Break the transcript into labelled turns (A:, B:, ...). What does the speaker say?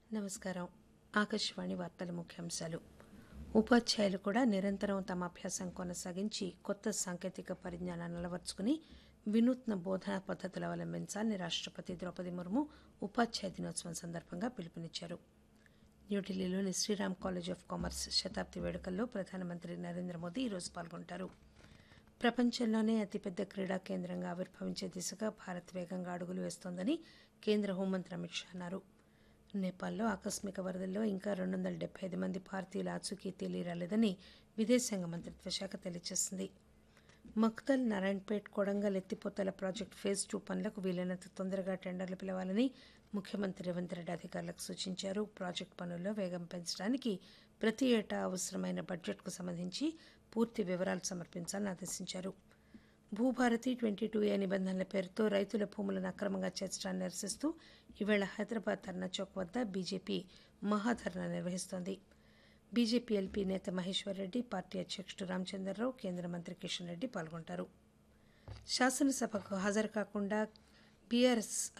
A: నమస్కారం ఆకాశవాణి వార్తల ముఖ్యాంశాలు ఉపాధ్యాయులు కూడా నిరంతరం తమ అభ్యాసం కొనసాగించి కొత్త సాంకేతిక పరిజ్ఞానాన్ని అలవర్చుకుని వినూత్న బోధనా పద్ధతులు అవలంబించాలని రాష్టపతి ద్రౌపది ముర్ము ఉపాధ్యాయ దినోత్సవం సందర్భంగా పిలుపునిచ్చారు న్యూఢిల్లీలోని శ్రీరామ్ కాలేజ్ ఆఫ్ కామర్స్ శతాబ్ది వేడుకల్లో ప్రధానమంత్రి నరేంద్ర మోదీ ఈరోజు పాల్గొంటారు ప్రపంచంలోనే అతిపెద్ద క్రీడా కేంద్రంగా ఆవిర్భవించే దిశగా భారత్ వేగంగా అడుగులు వేస్తోందని కేంద్ర హోంమంత్రి అమిత్ షా అన్నారు నేపాల్లో ఆకస్మిక వరదల్లో ఇంకా రెండు వందల డెబ్బై ఐదు మంది భారతీయుల ఆచూకీ తెలియరాలేదని విదేశాంగ మంత్రిత్వ శాఖ తెలియజేసింది మక్తల్ నారాయణపేట్ కొడంగల్ ఎత్తిపోతల ప్రాజెక్టు ఫేజ్ టూ పనులకు వీలైనంత తొందరగా టెండర్లు పిలవాలని ముఖ్యమంత్రి రేవంత్ రెడ్డి అధికారులకు సూచించారు ప్రాజెక్టు పనుల్లో వేగం పెంచడానికి ప్రతి ఏటా అవసరమైన బడ్జెట్కు సంబంధించి పూర్తి వివరాలు సమర్పించాలని ఆదేశించారు భూభారతి ట్వంటీ టూ ఏ నిబంధనల పేరుతో రైతుల భూములను అక్రమంగా చేర్చడాన్ని నిరసిస్తూ ఈవేళ హైదరాబాద్ ధర్నా చౌక్ వద్ద బీజేపీ మహాధర్నా నిర్వహిస్తోంది బీజేపీ ఎల్పీ నేత మహేశ్వర్ రెడ్డి పార్టీ అధ్యక్షుడు రామచంద్రరావు కేంద్ర మంత్రి కిషన్ రెడ్డి పాల్గొంటారు శాసనసభకు హాజరు కాకుండా బీఆర్ఎస్